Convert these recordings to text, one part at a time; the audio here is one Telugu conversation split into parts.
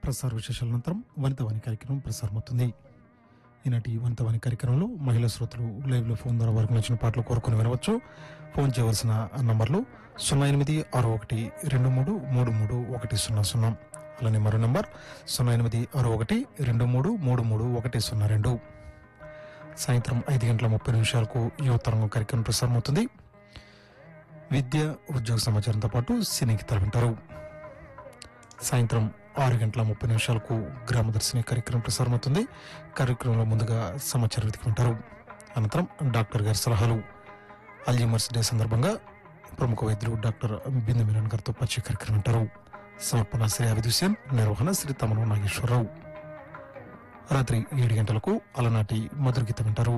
ప్రసార విశేషాల అనంతరం వనితవాణి కార్యక్రమం ప్రసారమవుతుంది ఈనాటి వనితవాణి కార్యక్రమంలో మహిళా శ్రోతలు లైవ్ లో ఫోన్ ద్వారా వారికి నచ్చిన పాటలు కోరుకుని వినవచ్చు ఫోన్ చేయవలసిన నంబర్లు సున్నా ఎనిమిది ఆరు ఒకటి రెండు మూడు మూడు మూడు ఒకటి సున్నా సున్నా అలానే మరో నంబర్ సున్నా ఎనిమిది ఆరు ఒకటి రెండు మూడు మూడు మూడు ఒకటి సున్నా రెండు సాయంత్రం ఐదు గంటల ముప్పై నిమిషాలకు యువతరంగం కార్యక్రమం ప్రసారమవుతుంది విద్య ఉద్యోగ సమాచారంతో పాటు సినీ గీతాలు వింటారు సాయంత్రం ఆరు గంటల ముప్పై నిమిషాలకు గ్రామదర్శిని కార్యక్రమం ప్రసారమవుతుంది కార్యక్రమంలో ముందుగా సమాచార వెతికి వింటారు అనంతరం డాక్టర్ గారి సలహాలు అల్జీమర్స్ డే సందర్భంగా ప్రముఖ వైద్యులు డాక్టర్ బిందు మీనన్ గారితో పరిచయ కార్యక్రమం వింటారు సమర్పణ శ్రీ అవిద్ హుసేన్ నిర్వహణ శ్రీ తమను నాగేశ్వరరావు రాత్రి ఏడు గంటలకు అలనాటి మధుర గీతం వింటారు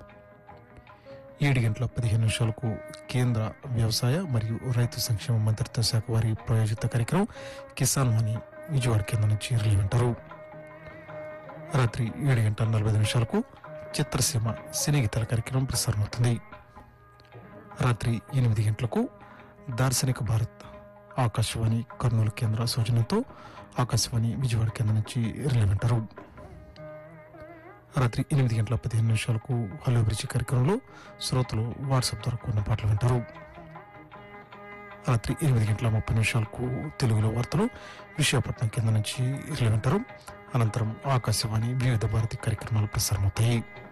ఏడు గంటల పదిహేను నిమిషాలకు కేంద్ర వ్యవసాయ మరియు రైతు సంక్షేమ మంత్రిత్వ శాఖ వారి ప్రాయోజిత కార్యక్రమం కిసాన్ మనీ విజయవాడ కేంద్రం నుంచి రిలే వింటారు రాత్రి ఏడు గంటల నలభై ఐదు నిమిషాలకు చిత్రసీమ సినీ గీతాల కార్యక్రమం ప్రసారమవుతుంది రాత్రి ఎనిమిది గంటలకు దార్శనిక భారత్ ఆకాశవాణి కర్నూలు కేంద్ర సూచనతో ఆకాశవాణి విజయవాడ కేంద్రం నుంచి రిలే వింటారు రాత్రి ఎనిమిది గంటల పదిహేను నిమిషాలకు హలో బ్రిడ్జి కార్యక్రమంలో శ్రోతలు వాట్సాప్ ద్వారా కొన్ని పాటలు వింటారు రాత్రి ఎనిమిది గంటల ముప్పై నిమిషాలకు తెలుగులో వార్తలు విశాఖపట్నం కింద నుంచి రిలే వింటారు అనంతరం ఆకాశవాణి వివిధ భారతి కార్యక్రమాలు ప్రసారమవుతాయి